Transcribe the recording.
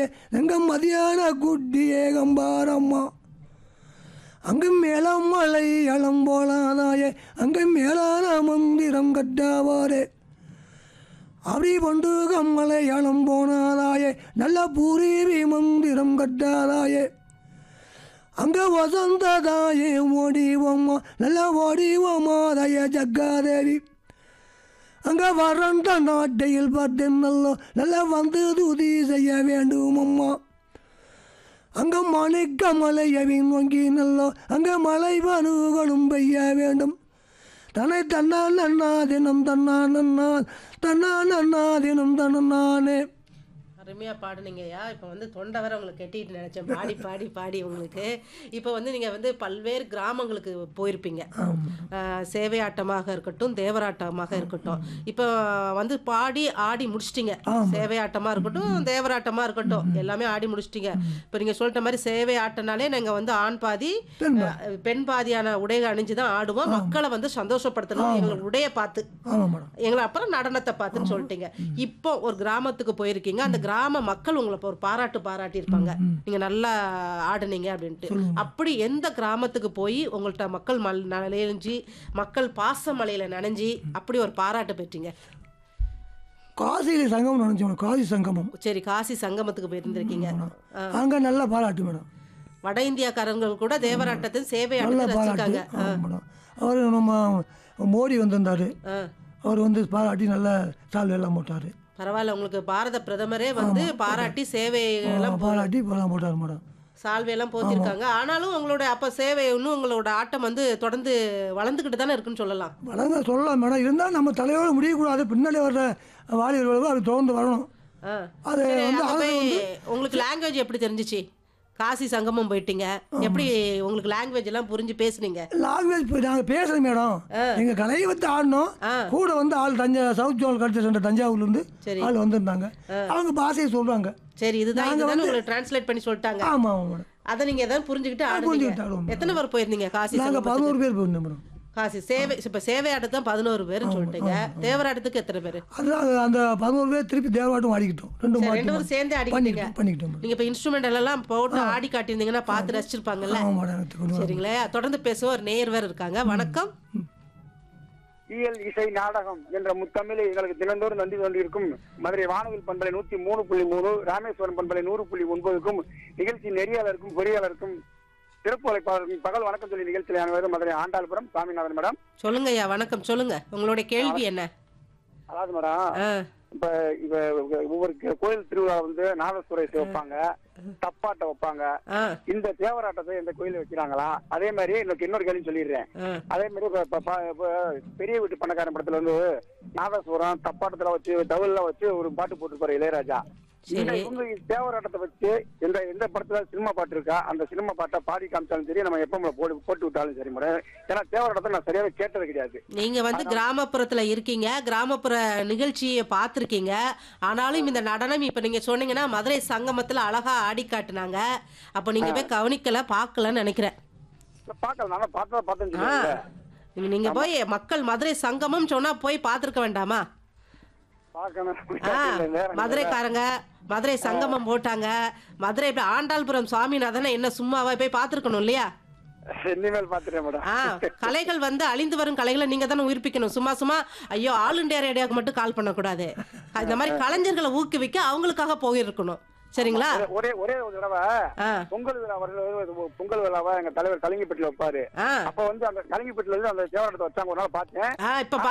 எங்க மதியான குட்டி ஏகம்பாரம்மா அங்கு மேலம் மலை இளம் போலாதாயே அங்கு மேலான மந்திரம் கட்டாவாரே அப்படி கொண்டு கம்மலை இளம் போனாதாயே நல்ல பூரிவி மந்திரம் கட்டாதாயே அங்க வசந்ததாயே ஓடிவோம்மா நல்ல ஓடிவோமாதாய ஜக்காதேவி அங்க வறண்ட நாட்டையில் பார்த்தேன் நல்ல நல்லா வந்து துதி செய்ய வேண்டும் அம்மா அங்க மணிக்க மலையவின் நோங்கி நல்லோ அங்க மலை பனுகளும் பெய்ய வேண்டும் தன்னை தன்னா நன்னா தினம் தன்னா நன்னா தன்னா நன்னா தினம் தன்னானே அருமையா பாடுனீங்கய்யா இப்போ வந்து தொண்டை வர உங்களுக்கு கெட்டிட்டு நினைச்சேன் பாடி பாடி பாடி உங்களுக்கு இப்போ வந்து நீங்க வந்து பல்வேறு கிராமங்களுக்கு போயிருப்பீங்க ஆஹ், சேவையாட்டமாக இருக்கட்டும் தேவராட்டமாக இருக்கட்டும் இப்போ வந்து பாடி ஆடி முடிச்சிட்டீங்க சேவையாட்டமா இருக்கட்டும் தேவராட்டமா இருக்கட்டும் எல்லாமே ஆடி முடிச்சிட்டீங்க இப்போ நீங்க சொல்லிட்ட மாதிரி சேவை ஆட்டனாலே நாங்க வந்து ஆண் பாதி ஆஹ், பெண் பாதியான உடைகள் அணிஞ்சு தான் ஆடுவோம் மக்களை வந்து சந்தோஷப்படுத்தணும் எங்களுக்கு உடைய பார்த்து ஆமாம் மேடம் எங்களை அப்புறம் நடனத்தை பார்த்துன்னு சொல்லிட்டீங்க இப்போ ஒரு கிராமத்துக்கு போயிருக்கீங்க அந்த கிராம மக்கள் உங்களை இப்போ ஒரு பாராட்டு பாராட்டி இருப்பாங்க நீங்க நல்லா ஆடுனீங்க அப்படின்ட்டு அப்படி எந்த கிராமத்துக்கு போய் உங்கள்ட்ட மக்கள் மல் நனைஞ்சு மக்கள் பாச மலையில நனைஞ்சி அப்படி ஒரு பாராட்டு பெற்றீங்க காசியில் சங்கமம் நினச்சோம் காசி சங்கமம் சரி காசி சங்கமத்துக்கு போயிருந்திருக்கீங்க அங்கே நல்ல பாராட்டு மேடம் வட இந்தியாக்காரங்கள் கூட தேவராட்டத்தின் சேவை நல்ல ஆட்டத்தை பாராட்டு ரசிக்காங்க ஆமாம் மேடம் அவர் நம்ம மோடி வந்திருந்தார் ஆ. அவர் வந்து பாராட்டி நல்ல சால்வை எல்லாம் போட்டார் பரவாயில்ல உங்களுக்கு பாரத பிரதமரே வந்து பாராட்டி சேவை எல்லாம் பாராட்டி எல்லாம் போட்டார் மேடம் சால்வையெல்லாம் போத்திருக்காங்க ஆனாலும் உங்களோட அப்ப சேவை இன்னும் உங்களோட ஆட்டம் வந்து தொடர்ந்து வளர்ந்துக்கிட்டு தானே இருக்குன்னு சொல்லலாம் வளர்ந்த சொல்லலாம் மேடம் இருந்தால் நம்ம தலையோடு முடியக்கூடாது பின்னாடி வர்ற வாலிபர்களுக்கும் அது தொடர்ந்து வரணும் ஆ. அது சரி, வந்து அங்க அது போய் உங்களுக்கு லாங்குவேஜ் எப்படி தெரிஞ்சிச்சு காசி சங்கமம் போயிட்டீங்க எப்படி உங்களுக்கு லாங்குவேஜ் எல்லாம் புரிஞ்சு பேசுனீங்க லாங்குவேஜ் இப்போ நாங்கள் பேசுகிறோம் மேடம் எங்கள் கலையை வச்சு ஆடினோம் ஆ. கூட வந்து ஆள் தஞ்சா சவுத் ஜோன் கல்ச்சர் சென்டர் தஞ்சாவூர்லேருந்து சரி. ஆள் வந்திருந்தாங்க அவங்க பாஷையை சொல்கிறாங்க சரி இதுதான் இதுதான் உங்களுக்கு டிரான்ஸ்லேட் பண்ணி சொல்லிட்டாங்க ஆமாம் ஆமாம் மேடம் அதை நீங்க எதாவது புரிஞ்சுக்கிட்டு ஆடுனீங்க புரிஞ்சுக்கிட்டு ஆடுவோம். எத்தனை பேர் போயிருந்தீங்க காசி நாங்கள் சங்கமத்துக்கு? பதினோரு பேர் போயிருந்தோம் மேடம் காசி சேவை இப்ப சேவை ஆட்டத்தான் பதினோரு பேருன்னு சொல்லிட்டீங்க தேவராட்டத்துக்கு எத்தனை பேர் அதுதான் அந்த பதினோரு பேர் திருப்பி தேவாட்டம் ஆடிக்கிட்டோம் ரெண்டு ரெண்டு மாற்றி பேரும் சேர்ந்து ஆடிக்கிட்டீங்க பண்ணிக்கிட்டோம் பண்ணிக்கிட்டோம் மேடம் நீங்க இப்ப இன்ஸ்ட்ருமெண்ட் எல்லாம் போட்டு ஆடி காட்டியிருந்தீங்கன்னா பார்த்து ரசிச்சிருப்பாங்கல்ல ஆமாம் மேடம் எனக்கு கொஞ்சம் சரிங்களா தொடர்ந்து பேசுவோம் ஒரு நேயர் வேற இருக்காங்க வணக்கம் இயல் இசை நாடகம் என்ற முத்தமிழை எங்களுக்கு தினந்தோறும் நன்றி கொண்டிருக்கும் மதுரை வானவில் பண்பலை நூத்தி மூணு புள்ளி மூணு ராமேஸ்வரம் பண்பலை நூறு புள்ளி ஒன்பதுக்கும் நிகழ்ச்சி நெறியாளருக்கும் பொறியாளருக்கும் சிறப்பு அழைப்பாளருக்கும் பகல் வணக்கம் சொல்லி நிகழ்ச்சியில் அனைவரும் மதுரை ஆண்டாள்புரம் சாமிநாதன் மேடம் சொல்லுங்க ஐயா வணக்கம் சொல்லுங்க உங்களுடைய கேள்வி என்ன அதாவது மேடம் ஆ, இப்ப இப்ப ஒவ்வொரு கோயில் திருவிழா வந்து நாதஸ்வர இசை வைப்பாங்க தப்பாட்டை வைப்பாங்க ஆ, இந்த தேவராட்டத்தை இந்த கோயில வைக்கிறாங்களா அதே மாதிரி எனக்கு இன்னொரு கேள்வி சொல்லிடுறேன் ஆ. அதே மாதிரி இப்ப- இப்ப பா- இப்ப பெரிய வீட்டு பணக்காரன் படத்துல வந்து நாதஸ்வரம் தப்பாட்டத்துல வச்சு தவில வச்சு ஒரு பாட்டு போட்டுருப்பாரு இளையராஜா இந்த சரி. இவங்க தேவராட்டத்தை வச்சு எந்த எந்த படத்துல சினிமா பாட்டு இருக்கா அந்த சினிமா பாட்டை பாடி காமிச்சாலும் சரி நம்ம எப்ப போட்டு போட்டு விட்டாலும் சரி மேடம் ஏன்னா தேவராட்டத்தை நான் சரியாவே கேட்டது கிடையாது நீங்க வந்து கிராமப்புறத்துல இருக்கீங்க கிராமப்புற நிகழ்ச்சியை பார்த்துருக்கீங்க ஆனாலும் இந்த நடனம் இப்ப நீங்க சொன்னீங்கன்னா மதுரை சங்கமத்துல அழகா ஆடி காட்டுனாங்க அப்ப நீங்க போய் கவனிக்கல பார்க்கலன்னு நினைக்கிறேன் பார்க்கலாம் நல்லா பார்த்தா பார்த்தேன்னு ஆ. சொல்லுவாங்க நீங்க- நீங்க போய் மக்கள் மதுரை சங்கமம் சொன்னா போய் பார்த்துருக்க வேண்டாமா பார்க்கணும் ஆ, இல்ல, நேரம் இல்ல. மதுரைக்காரங்க மதுரை சங்கமம் போட்டாங்க மதுரை இப்ப ஆண்டாள்புரம் சுவாமிநாதனை என்ன சும்மாவா போய் பார்த்துருக்கணும் இல்லையா இனிமேல் பாத்துட்டேன் மேடம் ஆ கலைகள் வந்து அழிந்து வரும் கலைகளை நீங்க தானே உயிர்ப்பிக்கணும் சும்மா சும்மா ஐயோ ஆல் இண்டியா ரேடியோக்கு மட்டும் கால் பண்ணக்கூடாது இந்த மாதிரி கலைஞர்களை ஊக்குவிக்க அவங்களுக்காக போயிருக்கணும் சரிங்களா ஒரே- ஒரே ஒரே ஒரு தடவை ஆ பொங்கல் விழா வருது பொங்கல் விழாவா எங்க தலைவர் கலிங்கப்பட்டில வைப்பாரு ஆ அப்ப வந்து அந்த கலிங்கப்பட்டில இருந்து அந்த தேவராட்டத்தை வச்சாங்க ஒரு நாள் பார்த்தேன் ஆ இப்ப